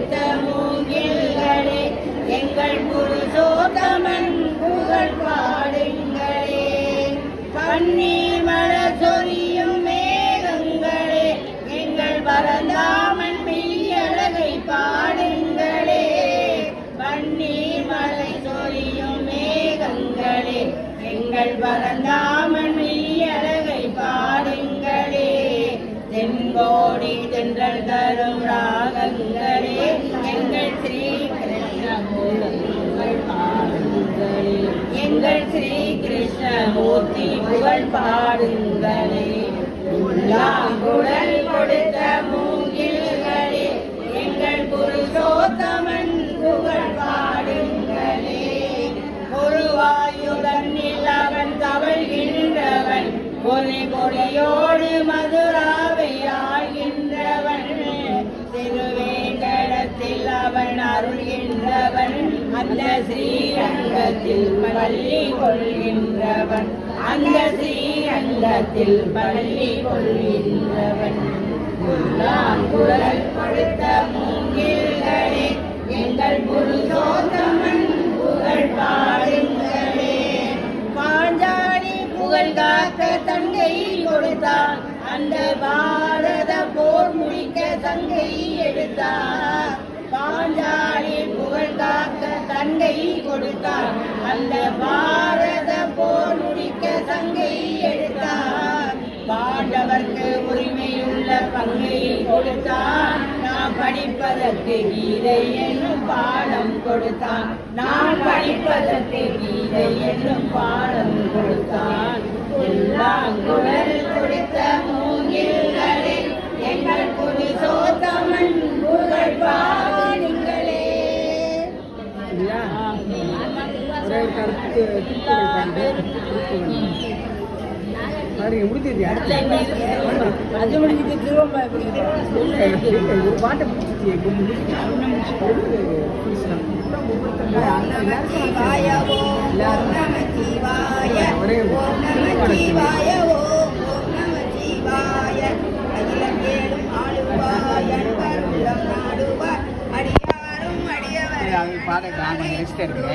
கொடுத்த மூங்கில்களே எங்கள் புருஷோத்தமன் புகழ் பாடுங்களே கண்ணீர் மலர் சொரியும் மேகங்களே எங்கள் பரந்தாமன் மெய்யழகை பாடுங்களே கண்ணீர் மலை சொரியும் மேகங்களே எங்கள் பரந்தாமன் மெய்யழகை பாடுங்களே தென்கோடி தென்றல் தரும் ராகங்களே எங்கள் ஸ்ரீ கிருஷ்ணமூர்த்தி பாடுங்களே எங்கள் ஸ்ரீ கிருஷ்ணமூர்த்தி புகழ் பாடுங்களே உள்ளாங்குழல் கொடுத்த மூங்கில்களே எங்கள் புருஷோத்தமன் புகழ் பாடுங்களே ஒருவாயுடன் அவன் தவழ்கின்றவன் ஒரு கொடியோடு மதுராவை ஆகின்றவன் திருவேங்கடத்தில் அவன் அருள்கின்றவன் அந்த ஸ்ரீரங்கத்தில் பள்ளி கொள்கின்றவன் அந்த ஸ்ரீரங்கத்தில் பள்ளி கொள்கின்றவன் குரல் கொடுத்த மூங்கில்களே எங்கள் புருஷோத்தமன் புகழ் பாடுங்களே பாஞ்சாலி புகழ் காக்க தங்கை கொடுத்தார் அந்த பாரத போர் முடிக்க தங்கை எடுத்தார் பாஞ்சாலி புகழ் காக்க தங்கை கொடுத்தார் அந்த பாரத போர் முடிக்க தங்கை எடுத்தார் பாண்டவர்க்கு உரிமையுள்ள பங்கை கொடுத்தான் நான் படிப்பதற்கு கீதை என்னும் பாடம் கொடுத்தான் நான் படிப்பதற்கு கீதை என்னும் பாடம் கொடுத்தான் எல்லாம் குரல் கொடுத்த மூங்கில்களே எங்கள் புருஷோத்தமன் புகழ் பாடுங்களே இல்லையா ஒரே ஒரு கருத்து திருக்குறள் பாருங்க திருக்குறள் பாருங்க முடிஞ்சது அடுத்து அது முடிஞ்சுட்டு திரும்ப ஒரு பாட்டை முடிச்சிச்சு சிவாய ஓம் நம சிவாய ஒரே ஓம் நம சிவாய ஓம் நம சிவாய அகிலம் ஏழும் ஆளுவாயன் கருளம் நாடுவார் அடியாரும் அடியவர் பாட ரெஸ்ட் இருக்கு